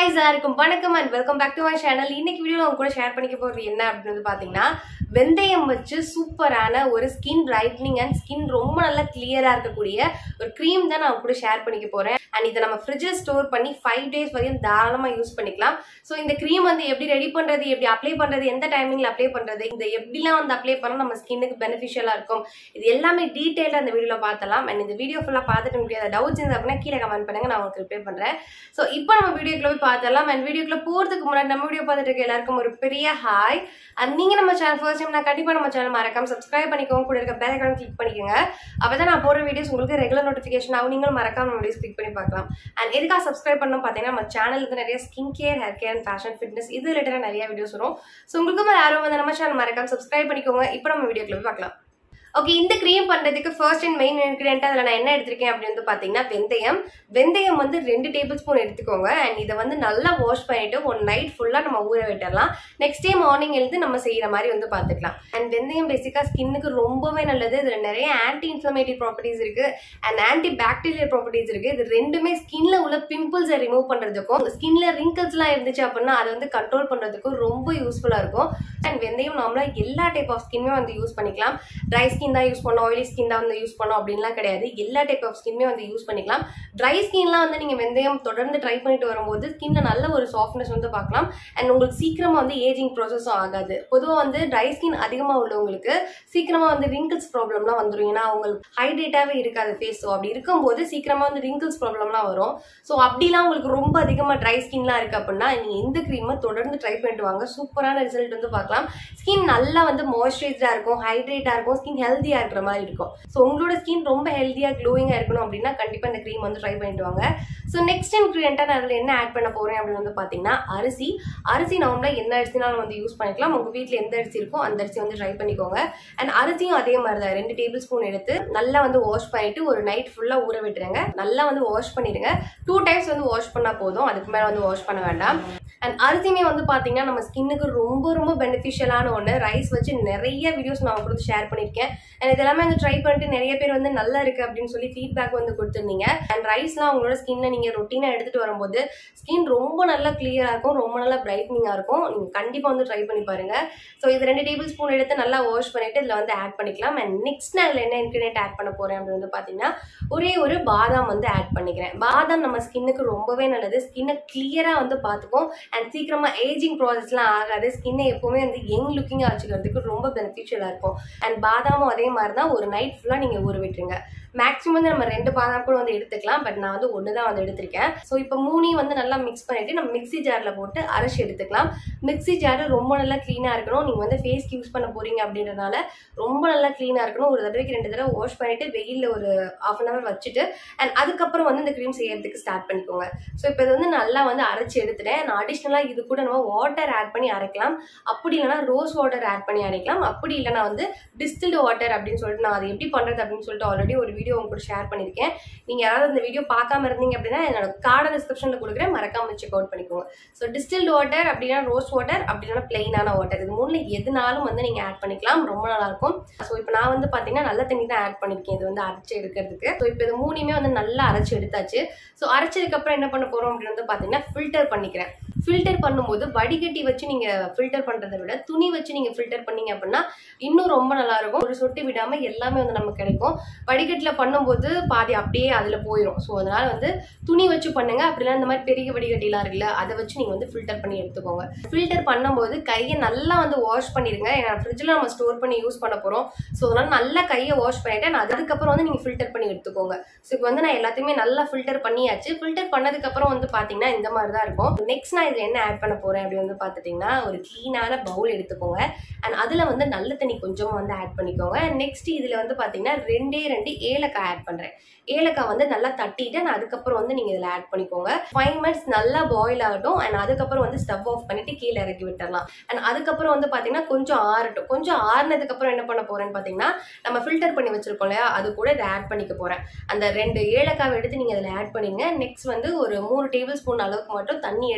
hi சாருக்கும் வணக்கம் and welcome back to my channel இன்னைக்கு வீடியோ உங்க கூட ஷேர் பண்ணிக்க போறது என்ன அப்படின்னு வந்து பாத்தீங்கன்னா வெந்தயம் வச்சு சூப்பரான ஒரு ஸ்கின் பிரைட்னிங் அண்ட் ஸ்கின் ரொம்ப நல்லா கிளியரா இருக்கக்கூடிய ஒரு க்ரீம் தான் நான் உங்க கூட ஷேர் பண்ணிக்க போறேன் அண்ட் இதை நம்ம ஃப்ரிட்ஜில் ஸ்டோர் பண்ணி ஃபைவ் டேஸ் வரையும் தாராளமா யூஸ் பண்ணிக்கலாம் ஸோ இந்த க்ரீம் வந்து எப்படி ரெடி பண்றது எப்படி அப்ளை பண்றது எந்த டைமிங்ல அப்ளை பண்றது இந்த எப்படிலாம் வந்து அப்ளை பண்ணா நம்ம ஸ்கின்னுக்கு பெனிஃபிஷியலா இருக்கும் இது எல்லாமே டீட்டெயிலாக இந்த வீடியோல பார்த்தலாம் அண்ட் இந்த வீடியோ ஃபுல்லாக பார்த்துட்டு முடியாத டவுட்ஸ் இருந்தா அப்படின்னா கீழே கமெண்ட் பண்ணுங்க நான் உங்களுக்கு ரிப்ளை பண்றேன் ஸோ இப்போ நம்ம வீடியோக்குள்ள போய் பார்த்தலாம் அண்ட் வீடியோக்குள்ள போகிறதுக்கு முன்னாடி நம்ம வீடியோ பார்த்துட்டு இருக்க எல்லாருக்கும் ஒரு பெரிய ஹாய் அண்ட் நீங்கள் நம்ம சேனல் ஃபர்ஸ்ட் டைம் நான் கண்டிப்பாக நம்ம சேனல் மறக்காம சப்ஸ்கிரைப் பண்ணிக்கோங்க கூட இருக்க பெல் ஐக்கான் கிளிக் பண்ணிக்கோங்க அப்போ தான் நான் போடுற வீடியோஸ் உங்களுக்கு ரெகுலர் நோட்டிஃபிகேஷன் ஆகும் நீங்களும் மறக்காம நம்ம வீடியோஸ் கிளிக் பண்ணி பார்க்கலாம் அண்ட் எதுக்காக சப்ஸ்கிரைப் பண்ணணும் பார்த்தீங்கன்னா நம்ம சேனலுக்கு நிறைய skin care hair care and fashion fitness இது ரிலேட்டடாக நிறைய வீடியோஸ் வரும் ஸோ உங்களுக்கும் யாரும் வந்து நம்ம சேனல் மறக்காம சப்ஸ்கிரைப் பண்ணிக்கோங்க இப்போ நம்ம வீடியோக்குள்ள போய் பார்க்கலாம் ஓகே இந்த க்ரீம் பண்ணுறதுக்கு ஃபர்ஸ்ட் அண்ட் மெயின் இன்க்ரீடியன்ட் அதில் நான் என்ன எடுத்திருக்கேன் அப்படின்னு வந்து பார்த்தீங்கன்னா வெந்தயம் வெந்தயம் வந்து ரெண்டு டேபிள் ஸ்பூன் எடுத்துக்கோங்க அண்ட் இதை வந்து நல்லா வாஷ் பண்ணிட்டு ஒன் நைட் ஃபுல்லாக நம்ம ஊற விட்டுடலாம் நெக்ஸ்ட் டே மார்னிங் எழுந்து நம்ம செய்கிற மாதிரி வந்து பார்த்துக்கலாம் அண்ட் வெந்தயம் பேசிக்காக ஸ்கின்னுக்கு ரொம்பவே நல்லது இதில் நிறைய ஆன்டி இன்ஃப்ளமேட்டரி ப்ராப்பர்ட்டிஸ் இருக்குது அண்ட் ஆன்டி பாக்டீரியல் ப்ராப்பர்ட்டிஸ் இருக்குது இது ரெண்டுமே ஸ்கின்ல உள்ள பிம்பிள்ஸை ரிமூவ் பண்ணுறதுக்கும் ஸ்கின்ல ரிங்கிள்ஸ்லாம் இருந்துச்சு அப்படின்னா அதை வந்து கண்ட்ரோல் பண்ணுறதுக்கும் ரொம்ப யூஸ்ஃபுல்லாக இருக்கும் அண்ட் வெந்தயம் நார்மலாக எல்லா டைப் ஆஃப் ஸ்கின்மே வந்து யூஸ் பண்ணிக்கலாம் ட்ரை ஸ்கின் தான் யூஸ் பண்ணோம் ஆயிலி ஸ்கின் தான் வந்து யூஸ் பண்ணோம் அப்படின்லாம் கிடையாது எல்லா டைப் ஆஃப் ஸ்கின்மே வந்து யூஸ் பண்ணிக்கலாம் ட்ரை ஸ்கின்லாம் வந்து நீங்கள் வெந்தயம் தொடர்ந்து ட்ரை பண்ணிட்டு வரும்போது ஸ்கின்ல நல்ல ஒரு சாஃப்ட்னஸ் வந்து பார்க்கலாம் அண்ட் உங்களுக்கு சீக்கிரமாக வந்து ஏஜிங் ப்ராசஸும் ஆகாது பொதுவாக வந்து ட்ரை ஸ்கின் அதிகமாக உள்ளவங்களுக்கு சீக்கிரமாக வந்து ரிங்கிள்ஸ் ப்ராப்ளம்லாம் வந்துடும் ஏன்னா அவங்களுக்கு ஹைட்ரேட்டாகவே இருக்காது ஃபேஸ் ஸோ அப்படி இருக்கும்போது சீக்கிரமாக வந்து ரிங்கிள்ஸ் ப்ராப்ளம்லாம் வரும் ஸோ அப்படிலாம் உங்களுக்கு ரொம்ப அதிகமாக ட்ரை ஸ்கின்லாம் இருக்குது அப்படின்னா நீங்கள் இந்த க்ரீமை தொடர்ந்து ட்ரை பண்ணிட்டு வாங்க சூப்பரான ரிசல்ட் வந்து பார்க்கலாம் ஸ்கின் நல்லா வந்து மாய்ஸ்சரைஸ்டாக இருக்கும் ஹைட்ரேட்டாக இருக்கும் ஸ்கின் ஹெல்த்தியாக இருக்கிற மாதிரி இருக்கும் ஸோ உங்களோட ஸ்கின் ரொம்ப ஹெல்த்தியாக க்ளோயிங்காக இருக்கணும் அப்படின்னா கண்டிப்பாக இந்த க்ரீம் வந்து ட்ரை பண்ணிட்டு வாங்க ஸோ நெக்ஸ்ட் இன்க்ரீடியண்ட்டாக நான் அதில் என்ன ஆட் பண்ண போகிறேன் அப்படின்னு வந்து பார்த்தீங்கன்னா அரிசி அரிசி நார்மலாக என்ன அரிசினாலும் வந்து யூஸ் பண்ணிக்கலாம் உங்கள் வீட்டில் எந்த அரிசி இருக்கோ அந்த அரிசி வந்து ட்ரை பண்ணிக்கோங்க அண்ட் அரிசியும் அதே மாதிரி தான் ரெண்டு டேபிள் ஸ்பூன் எடுத்து நல்லா வந்து வாஷ் பண்ணிட்டு ஒரு நைட் ஃபுல்லாக ஊற விட்டுருங்க நல்லா வந்து வாஷ் பண்ணிடுங்க டூ டைம்ஸ் வந்து வாஷ் பண்ணால் போதும் அதுக்கு மேலே வந்து வாஷ் பண்ண வேண்டாம் அண்ட் அரிசியுமே வந்து பார்த்தீங்கன்னா நம்ம ஸ்கின்னுக்கு ரொம்ப ரொம்ப பெனிஃபிஷியலான ஒன்று ரைஸ் வச்சு நிறைய வீடியோஸ் நான் உங்களுக்கு ஷேர் பண்ணியிருக்கேன் அண்ட் இதெல்லாமே வந்து ட்ரை பண்ணிட்டு நிறைய பேர் வந்து நல்லா இருக்கு அப்படின்னு சொல்லி ஃபீட்பேக் வந்து கொடுத்துருந்தீங்க அண்ட் ரைஸ்லாம் உங்களோட ஸ்கின்ல நீங்கள் ரொட்டீனாக எடுத்துகிட்டு வரும்போது ஸ்கின் ரொம்ப நல்லா கிளியராக இருக்கும் ரொம்ப நல்லா பிரைட்னிங்காக இருக்கும் நீங்கள் கண்டிப்பாக வந்து ட்ரை பண்ணி பாருங்க ஸோ இது ரெண்டு டேபிள் ஸ்பூன் எடுத்து நல்லா வாஷ் பண்ணிட்டு இதில் வந்து ஆட் பண்ணிக்கலாம் அண்ட் நெக்ஸ்ட் நான் இதில் என்ன இன்க்ரீடியன்ட் ஆட் பண்ண போகிறேன் அப்படின்னு வந்து பார்த்தீங்கன்னா ஒரே ஒரு பாதாம் வந்து ஆட் பண்ணிக்கிறேன் பாதாம் நம்ம ஸ்கின்னுக்கு ரொம்பவே நல்லது ஸ்கின்னை கிளியராக வந்து பார்த்துக்கும் அண்ட் சீக்கிரமாக ஏஜிங் ப்ராசஸ்லாம் ஆகாது ஸ்கின்னை எப்போவுமே வந்து யங் லுக்கிங்காக வச்சுக்கிறதுக்கு ரொம்ப பெனிஃபிஷியலாக இருக்கும் அண்ட் பாதாமும் அதே மாதிரி தான் ஒரு நைட் ஃபுல்லாக நீங்கள் ஊற விட்டுருங்க மேக்ஸிமம் வந்து நம்ம ரெண்டு பாதாம் கூட வந்து எடுத்துக்கலாம் பட் நான் வந்து ஒன்று தான் வந்து எடுத்திருக்கேன் ஸோ இப்போ மூணையும் வந்து நல்லா மிக்ஸ் பண்ணிட்டு நம்ம மிக்ஸி ஜாரில் போட்டு அரைச்சி எடுத்துக்கலாம் மிக்ஸி ஜார் ரொம்ப நல்லா க்ளீனாக இருக்கணும் நீங்கள் வந்து ஃபேஸ்க்கு யூஸ் பண்ண போறீங்க அப்படின்றனால ரொம்ப நல்லா க்ளீனாக இருக்கணும் ஒரு தடவைக்கு ரெண்டு தடவை வாஷ் பண்ணிட்டு வெயிலில் ஒரு ஆஃப் அன் ஹவர் வச்சுட்டு அண்ட் அதுக்கப்புறம் வந்து இந்த க்ரீம் செய்யறதுக்கு ஸ்டார்ட் பண்ணிக்கோங்க ஸோ இப்போ இது வந்து நல்லா வந்து அரைச்சி எடுத்துட்டேன் நான் அடிஷ்னலாக இது கூட நம்ம வாட்டர் ஆட் பண்ணி அரைக்கலாம் அப்படி இல்லைனா ரோஸ் வாட்டர் ஆட் பண்ணி அரைக்கலாம் அப்படி இல்லைனா வந்து டிஸ்டில்டு வாட்டர் அப்படின்னு சொல்லிட்டு நான் அதை எப்படி பண்ணுறது அப்படின்னு சொல்லிட்டு ஆல்ரெடி ஒரு வீடியோ உங்க கூட ஷேர் பண்ணியிருக்கேன் நீங்கள் யாராவது இந்த வீடியோ பார்க்காம இருந்தீங்க அப்படின்னா என்னோட கார்டை டிஸ்கிரிப்ஷனில் கொடுக்குறேன் மறக்காம செக் அவுட் பண்ணிக்கோங்க ஸோ டிஸ்டில்டு வாட்டர் அப்படின்னா ரோஸ் வாட்டர் அப்படின்னா பிளெயினான வாட்டர் இது மூணுல எதுனாலும் வந்து நீங்கள் ஆட் பண்ணிக்கலாம் ரொம்ப நல்லா இருக்கும் ஸோ இப்போ நான் வந்து பார்த்தீங்கன்னா நல்ல தண்ணி தான் ஆட் பண்ணியிருக்கேன் இது வந்து அரைச்சி எடுக்கிறதுக்கு ஸோ இப்போ இது மூணுமே வந்து நல்லா அரைச்சி எடுத்தாச்சு ஸோ அரைச்சதுக்கப்புறம் என்ன பண்ண போகிறோம் அப்படின்னு வந்து பார்த்தீங்கன்னா ஃபில்டர் பண்ணிக்கிறேன் ஃபில்டர் பண்ணும்போது வடிகட்டி வச்சு நீங்கள் ஃபில்டர் பண்ணுறதை விட துணி வச்சு நீங்கள் ஃபில்டர் பண்ணீங்க அப்படின்னா இன்னும் ரொம்ப நல்லா இருக்கும் ஒரு சொட்டு விடாமல் எல்லாமே வந்து நமக்கு கிடைக்கும் வடிகட்டில் பண்ணும்போது பாதி அப்படியே அதில் போயிடும் ஸோ அதனால வந்து துணி வச்சு பண்ணுங்க அப்படிலாம் இந்த மாதிரி பெரிய வடிகட்டிலாம் இருக்குல்ல அதை வச்சு நீங்கள் வந்து ஃபில்டர் பண்ணி எடுத்துக்கோங்க ஃபில்டர் பண்ணும்போது கையை நல்லா வந்து வாஷ் பண்ணிடுங்க ஏன்னா ஃப்ரிட்ஜில் நம்ம ஸ்டோர் பண்ணி யூஸ் பண்ண போகிறோம் ஸோ அதனால நல்லா கையை வாஷ் பண்ணிட்டு நான் அதுக்கப்புறம் வந்து நீங்கள் ஃபில்டர் பண்ணி எடுத்துக்கோங்க ஸோ இப்போ வந்து நான் எல்லாத்தையுமே நல்லா ஃபில்டர் பண்ணியாச்சு ஃபில்டர் பண்ணதுக்கப்புறம் வந்து பார்த்தீங்கன்னா இந்த மாதிரி தான் இருக்கும் நெக்ஸ்ட் நான் இதில் என்ன ஆட் பண்ண போகிறேன் அப்படி வந்து பார்த்துட்டிங்கன்னா ஒரு க்ளீனான பவுல் எடுத்துக்கோங்க அண்ட் அதில் வந்து நல்ல தண்ணி கொஞ்சமாக வந்து ஆட் பண்ணிக்கோங்க நெக்ஸ்ட் இதில் வந்து பார்த்தீங்கன்னா ரெண்டே ரெண்டு ஏலக்காய் ஆட் பண்ணுறேன் ஏலக்காய் வந்து நல்லா தட்டிட்டு நான் அதுக்கப்புறம் வந்து நீங்கள் இதில் ஆட் பண்ணிக்கோங்க ஃபைவ் மினிட்ஸ் நல்லா பாயில் ஆகட்டும் அண்ட் அதுக்கப்புறம் வந்து ஸ்டவ் ஆஃப் பண்ணிட்டு கீழே இறக்கி விட்டுறலாம் அண்ட் அதுக்கப்புறம் வந்து பார்த்தீங்கன்னா கொஞ்சம் ஆறட்டும் கொஞ்சம் ஆறுனதுக்கப்புறம் என்ன பண்ண போறேன்னு பார்த்தீங்கன்னா நம்ம ஃபில்டர் பண்ணி வச்சிருக்கோம் இல்லையா அது கூட இதை ஆட் பண்ணிக்க போகிறேன் அந்த ரெண்டு ஏலக்காவை எடுத்து நீங்கள் இதில் ஆட் பண்ணிடுங்க நெக்ஸ்ட் வந்து ஒரு மூணு டேபிள் ஸ்பூன் அளவுக்கு மட்டும் தண்ணி எடுத்து நல்லா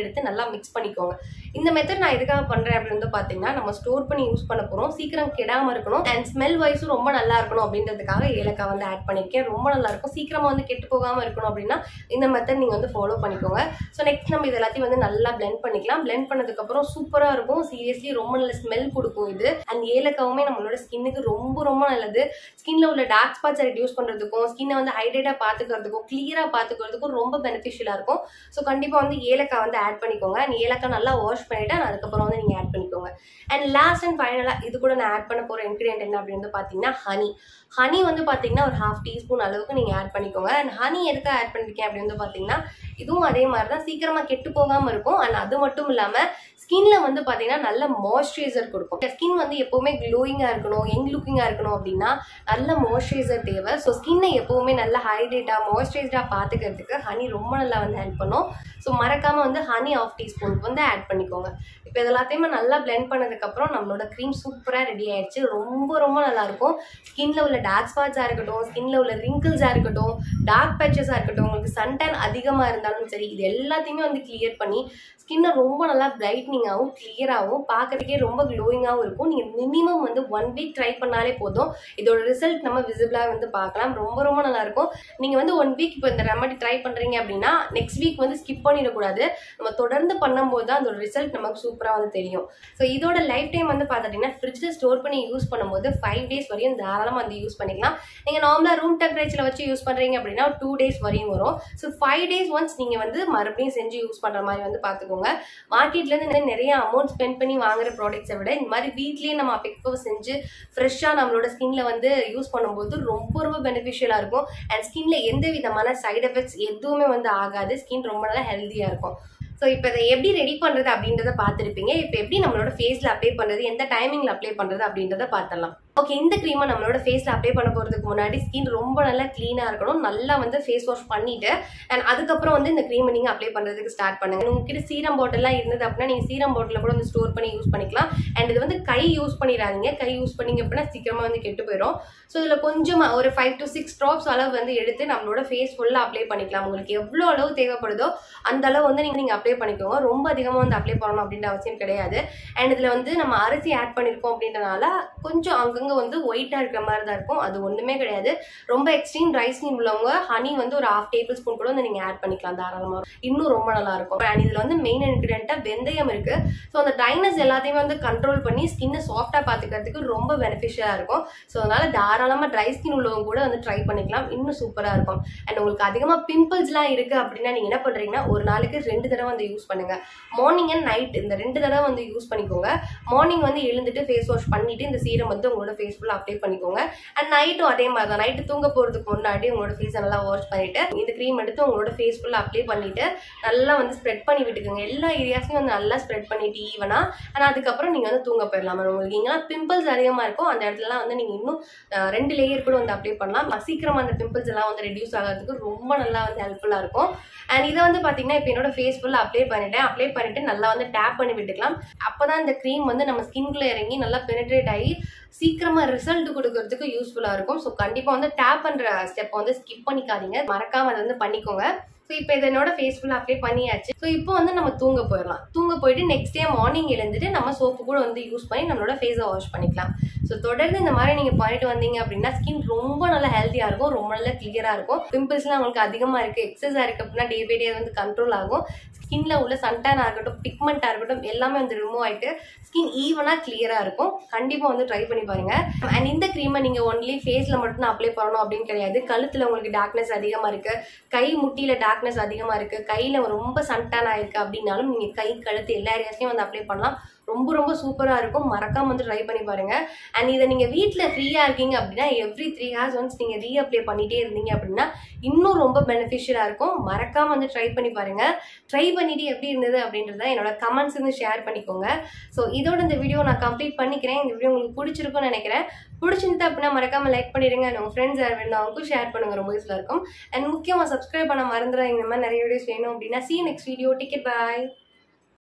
மிக்ஸ் பண்ணிக்கோங்க இந்த மெத்தட் நான் எதுக்காக பண்றேன் அப்படின்னு வந்து பாத்தீங்கன்னா நம்ம ஸ்டோர் பண்ணி யூஸ் பண்ண போறோம் சீக்கிரம் கெடாம இருக்கணும் அண்ட் ஸ்மெல் வைஸும் ரொம்ப நல்லா இருக்கணும் அப்படின்றதுக்காக ஏலக்காய் வந்து ஆட் பண்ணியிருக்கேன் ரொம்ப நல்லா இருக்கும் சீக்கிரமா வந்து கெட்டு போகாம இருக்கணும் அப்படின்னா இந்த மெத்தட் நீங்க வந்து ஃபாலோ பண்ணிக்கோங்க ஸோ நெக்ஸ்ட் நம்ம இது எல்லாத்தையும் வந்து நல்லா blend பண்ணிக்கலாம் blend பண்ணதுக்கு அப்புறம் சூப்பரா இருக்கும் சீரியஸ்லி ரொம்ப நல்ல ஸ்மெல் கொடுக்கும் இது அண்ட் ஏலக்காவுமே நம்மளோட ஸ்கின்னுக்கு ரொம்ப ரொம்ப நல்லது ஸ்கின்ல உள்ள டார்க் ஸ்பாட்ஸை ரெடியூஸ் பண்றதுக்கும் ஸ்கின்னை வந்து ஹைட்ரேட்டா பாத்துக்கிறதுக்கும் கிளியரா பாத்துக்கிறதுக்கும் ரொம்ப பெனிஃபிஷியலா இருக்கும் ஸோ கண்டிப்பா வந்து ஏலக்காய் வந்து ஆட் பண்ணிக்கோங்க அண்ட் ஏலக்காய் நல்லா வாஷ் பண்ணிட்டு and அதுக்கப்புறம் வந்து நீங்க ஆட் பண்ணிக்கோங்க அண்ட் லாஸ்ட் அண்ட் ஃபைனலா இது கூட நான் ஆட் பண்ண போற இன்கிரியன்ட் என்ன அப்படின்னு வந்து பாத்தீங்கன்னா ஹனி ஹனி வந்து பாத்தீங்கன்னா ஒரு ஹாஃப் டீஸ்பூன் அளவுக்கு நீங்க ஆட் பண்ணிக்கோங்க அண்ட் ஹனி எதுக்கு ஆட் பண்ணிருக்கேன் அப்படின்னு வந்து பாத்தீங்கன்னா இதுவும் அதே மாதிரி தான் சீக்கிரமா கெட்டு போகாம இருக்கும் அண்ட் அது மட்டும் இல்லாம ஸ்கின்ல வந்து பாத்தீங்கன்னா நல்ல மாய்ஸ்சரைசர் கொடுக்கும் ஸ்கின் வந்து எப்பவுமே க்ளோயிங்கா இருக்கணும் யங் லுக்கிங்கா இருக்கணும் அப்படின்னா நல்ல மாய்ஸ்சரைசர் தேவை ஸோ ஸ்கின்னை எப்பவுமே நல்ல ஹைட்ரேட்டா மாய்ஸ்சரைஸ்டா பாத்துக்கிறதுக்கு ஹனி ரொம்ப நல்லா வந்து ஹெல்ப் பண்ணும் ஸோ மறக்காம வந்து ஹனி ஆஃப் டீஸ்பூன் வந்து ஆட் பண்ணிக்கோங்க இப்போ இது எல்லாத்தையுமே நல்லா பிளெண்ட் பண்ணதுக்கப்புறம் நம்மளோட க்ரீம் சூப்பராக ரெடி ஆயிடுச்சு ரொம்ப ரொம்ப நல்லா இருக்கும் ஸ்கின்ல உள்ள டார்க் ஸ்பாட்ஸாக இருக்கட்டும் ஸ்கின்ல உள்ள ரிங்கிள்ஸாக இருக்கட்டும் டார்க் பேச்சஸாக இருக்கட்டும் உங்களுக்கு சன்டேன் அதிகமாக இருந்தாலும் சரி இது எல்லாத்தையுமே வந்து கிளியர் பண்ணி ஸ்கின்னை ரொம்ப நல்லா பிரைட்னிங்காகவும் கிளியராகவும் பார்க்கறதுக்கே ரொம்ப க்ளோயிங்காகவும் இருக்கும் நீங்கள் மினிமம் வந்து ஒன் வீக் ட்ரை பண்ணாலே போதும் இதோட ரிசல்ட் நம்ம விசிபிளாக வந்து பார்க்கலாம் ரொம்ப ரொம்ப நல்லா இருக்கும் நீங்கள் வந்து ஒன் வீக் இப்போ இந்த ரெமடி ட்ரை பண்ணுறீங்க அப்படின்னா நெக்ஸ்ட் வீக் வந்து ஸ்கிப் பண்ணிடக்கூடாது நம்ம தொடர்ந்து பண்ணும்போது தான் அதோட ரிசல்ட் நமக்கு சூப்பராக வந்து தெரியும் ஸோ இதோட லைஃப் டைம் வந்து பார்த்துட்டிங்கன்னா ஃப்ரிட்ஜில் ஸ்டோர் பண்ணி யூஸ் பண்ணும்போது ஃபைவ் டேஸ் வரையும் தாராளமாக வந்து யூஸ் பண்ணிக்கலாம் நீங்கள் நார்மலாக ரூம் டெம்பரேச்சரில் வச்சு யூஸ் பண்ணுறீங்க அப்படின்னா டூ டேஸ் வரையும் வரும் ஸோ ஃபைவ் டேஸ் ஒன்ஸ் நீங்கள் வந்து மறுபடியும் செஞ்சு யூஸ் பண்ணுற மாதிரி வந்து பார்த்துக்கோங்க மார்க்கெட்லேருந்து நிறைய அமௌண்ட் ஸ்பெண்ட் பண்ணி வாங்குற ப்ராடக்ட்ஸை விட இந்த மாதிரி வீட்லேயே நம்ம அப்போ செஞ்சு ஃப்ரெஷ்ஷாக நம்மளோட ஸ்கின்ல வந்து யூஸ் பண்ணும்போது ரொம்ப ரொம்ப பெனிஃபிஷியலாக இருக்கும் அண்ட் ஸ்கின்ல எந்த விதமான சைடு எஃபெக்ட்ஸ் எதுவுமே வந்து ஆகாது ஸ்கின் ரொம்ப நல்லா ஹெல்த்தியாக இருக்கும் ஸோ இப்போ இதை எப்படி ரெடி பண்ணுறது அப்படின்றத பார்த்துருப்பீங்க இப்போ எப்படி நம்மளோட ஃபேஸில் அப்ளை பண்ணுறது எந்த டைமிங்கில் அப்ளை பண்ணுறது அப்படின்றத பார்த்துடலாம் ஓகே இந்த க்ரீமை நம்மளோட ஃபேஸில் அப்ளை பண்ண போகிறதுக்கு முன்னாடி ஸ்கின் ரொம்ப நல்லா க்ளீனாக இருக்கணும் நல்லா வந்து ஃபேஸ் வாஷ் பண்ணிட்டு அண்ட் அதுக்கப்புறம் வந்து இந்த க்ரீமை நீங்கள் அப்ளை பண்ணுறதுக்கு ஸ்டார்ட் பண்ணுங்க உங்ககிட்ட சீரம் பாட்டிலாம் இருந்தது அப்படின்னா நீங்கள் சீரம் பாட்டில் கூட வந்து ஸ்டோர் பண்ணி யூஸ் பண்ணிக்கலாம் அண்ட் இது வந்து கை யூஸ் பண்ணிடாதீங்க கை யூஸ் பண்ணீங்க அப்படின்னா சீக்கிரமாக வந்து கெட்டு போயிடும் ஸோ இதில் கொஞ்சமாக ஒரு ஃபைவ் டு சிக்ஸ் ட்ராப்ஸ் அளவு வந்து எடுத்து நம்மளோட ஃபேஸ் ஃபுல்லாக அப்ளை பண்ணிக்கலாம் உங்களுக்கு எவ்வளோ அளவு தேவைப்படுதோ அந்த அளவு வந்து நீங்கள் நீங்கள் அப்ளை பண்ணிக்கோங்க ரொம்ப அதிகமாக வந்து அப்ளை பண்ணணும் அப்படின்ற அவசியம் கிடையாது அண்ட் இதில் வந்து நம்ம அரிசி ஆட் பண்ணியிருக்கோம் அப்படின்றனால கொஞ்சம் அங்கங்கே வந்து ஒயிட்டாக இருக்கிற மாதிரி தான் இருக்கும் அது ஒன்றுமே கிடையாது ரொம்ப எக்ஸ்ட்ரீம் ட்ரை ஸ்கின் உள்ளவங்க ஹனி வந்து ஒரு ஹாஃப் டேபிள் ஸ்பூன் கூட வந்து நீங்கள் ஆட் பண்ணிக்கலாம் தாராளமாக இன்னும் ரொம்ப நல்லா இருக்கும் அண்ட் இதில் வந்து மெயின் இன்க்ரீடியண்ட்டாக வெந்தயம் இருக்குது ஸோ அந்த ட்ரைனஸ் எல்லாத்தையுமே வந்து கண்ட்ரோல் பண்ணி ஸ்கின்னை சாஃப்டாக பார்த்துக்கிறதுக்கு ரொம்ப பெனிஃபிஷியலாக இருக்கும் ஸோ அதனால தாராளமாக ட்ரை ஸ்கின் உள்ளவங்க கூட வந்து ட்ரை பண்ணிக்கலாம் இன்னும் சூப்பராக இருக்கும் அண்ட் உங்களுக்கு அதிகமாக பிம்பிள்ஸ்லாம் இருக்குது அப்படின்னா நீங்கள் என்ன பண்ணுறீங்கன்னா ஒரு நாளைக்கு ரெண்டு தடவை வந்து யூஸ் பண்ணுங்க மார்னிங் அண்ட் நைட் இந்த ரெண்டு தடவை வந்து யூஸ் பண்ணிக்கோங்க மார்னிங் வந்து எழுந்துட்டு ஃபேஸ் வாஷ் பண்ணிட்டு இந்த சீரம் வந்து உங்களோட ஃபேஸ் ஃபுல்லாக அப்ளை பண்ணிக்கோங்க அண்ட் நைட்டும் அதே மாதிரி தான் நைட்டு தூங்க போகிறதுக்கு முன்னாடி உங்களோட ஃபேஸை நல்லா வாஷ் பண்ணிட்டு இந்த க்ரீம் எடுத்து உங்களோட ஃபேஸ் ஃபுல்லாக அப்ளை பண்ணிட்டு நல்லா வந்து ஸ்ப்ரெட் பண்ணி விட்டுக்கோங்க எல்லா ஏரியாஸையும் வந்து நல்லா ஸ்ப்ரெட் பண்ணிட்டு ஈவனா ஆனால் அதுக்கப்புறம் நீங்கள் வந்து தூங்க போயிடலாம் உங்களுக்கு எங்கெல்லாம் பிம்பிள்ஸ் அதிகமாக இருக்கும் அந்த இடத்துலலாம் வந்து நீங்கள் இன்னும் அஹ், ரெண்டு லேயர் கூட வந்து அப்ளை பண்ணலாம் சீக்கிரமாக அந்த பிம்பிள்ஸ் எல்லாம் வந்து ரெடியூஸ் ஆகிறதுக்கு ரொம்ப நல்லா வந்து ஹெல்ப்ஃபுல்லாக இருக்கும் அண்ட் இதை வந்து பார்த்தீங்கன்னா இப்போ என்னோட ஃபேஸ் ஃபுல்லாக அப்ளை பண்ணிட்டேன் அப்ளை பண்ணிட்டு நல்லா வந்து டேப் பண்ணி விட்டுக்கலாம் அப்போ தான் இந்த க்ரீம் வந்து நம்ம ஸ்கின்குள்ளே இறங்கி நல்லா பெனிட்ரேட் ஆகி சீக்கிரமா ரிசல்ட் கொடுக்கறதுக்கு யூஸ்ஃபுல்லா இருக்கும் ஸோ கண்டிப்பா வந்து டேப் பண்ற ஸ்டெப் வந்து ஸ்கிப் பண்ணிக்காதீங்க மறக்காம அதை வந்து பண்ணிக்கோங்க ஸோ இப்போ இது என்னோட ஃபேஸ் ஃபுல்லாக அப்ளை பண்ணியாச்சு ஸோ இப்போ வந்து நம்ம தூங்க போயிடலாம் தூங்க போயிட்டு நெக்ஸ்ட் டே மார்னிங் எழுந்துட்டு நம்ம சோப்பு கூட வந்து யூஸ் பண்ணி நம்மளோட ஃபேஸை வாஷ் பண்ணிக்கலாம் ஸோ தொடர்ந்து இந்த மாதிரி நீங்கள் பண்ணிட்டு வந்தீங்க அப்படின்னா ஸ்கின் ரொம்ப நல்லா ஹெல்த்தியாக இருக்கும் ரொம்ப நல்லா கிளியராக இருக்கும் பிம்பிள்ஸ்லாம் உங்களுக்கு அதிகமாக இருக்குது எக்ஸஸாக இருக்குது அப்படின்னா டே பை டே வந்து கண்ட்ரோல் ஆகும் ஸ்கின்ல உள்ள சன்டானாக இருக்கட்டும் பிக்மெண்ட்டாக இருக்கட்டும் எல்லாமே வந்து ரிமூவ் ஆகிட்டு ஸ்கின் ஈவனாக கிளியராக இருக்கும் கண்டிப்பாக வந்து ட்ரை பண்ணி பாருங்க அண்ட் இந்த க்ரீமை நீங்கள் ஒன்லி ஃபேஸில் மட்டும் தான் அப்ளை பண்ணணும் அப்படின்னு கிடையாது கழுத்தில் உங்களுக்கு டார்க்னஸ் அதிகமாக இருக்குது கை முட்டியில் டார்க்னஸ் அதிகமாக இருக்குது கையில் ரொம்ப சன்டான் ஆயிருக்கு அப்படின்னாலும் நீங்கள் கை கழுத்து எல்லா ஏரியாஸ்லையும் வந்து அப்ளை பண்ணலாம் ரொம்ப ரொம்ப சூப்பராக இருக்கும் மறக்காம வந்து ட்ரை பண்ணி பாருங்க அண்ட் இதை நீங்கள் வீட்டில் ஃப்ரீயாக இருக்கீங்க அப்படின்னா எவ்ரி த்ரீ ஹார்ஸ் ஒன்ஸ் நீங்கள் ரீஅப்ளை பண்ணிட்டே இருந்தீங்க அப்படின்னா இன்னும் ரொம்ப பெனிஃபிஷியலாக இருக்கும் மறக்காம வந்து ட்ரை பண்ணி பாருங்க ட்ரை பண்ணிட்டு எப்படி இருந்தது அப்படின்றத என்னோட கமெண்ட்ஸ் வந்து ஷேர் பண்ணிக்கோங்க ஸோ இதோட இந்த வீடியோ நான் கம்ப்ளீட் பண்ணிக்கிறேன் இந்த வீடியோ உங்களுக்கு பிடிச்சிருக்கும்னு நினைக்கிறேன் பிடிச்சிருந்தது அப்படின்னா மறக்காம லைக் பண்ணிடுங்க and உங்க ஃப்ரெண்ட்ஸ் யார் வேணும் அவங்களுக்கும் ஷேர் பண்ணுங்க ரொம்ப யூஸ்ஃபுல்லாக இருக்கும் அண்ட் முக்கியமாக சப்ஸ்கிரைப் பண்ண மறந்துடாதீங்க இந்த மாதிரி நிறைய வீடியோஸ் வேணும் அப்படின்னா சி நெக்ஸ்ட் வீடியோ டிக்கெட் பாய்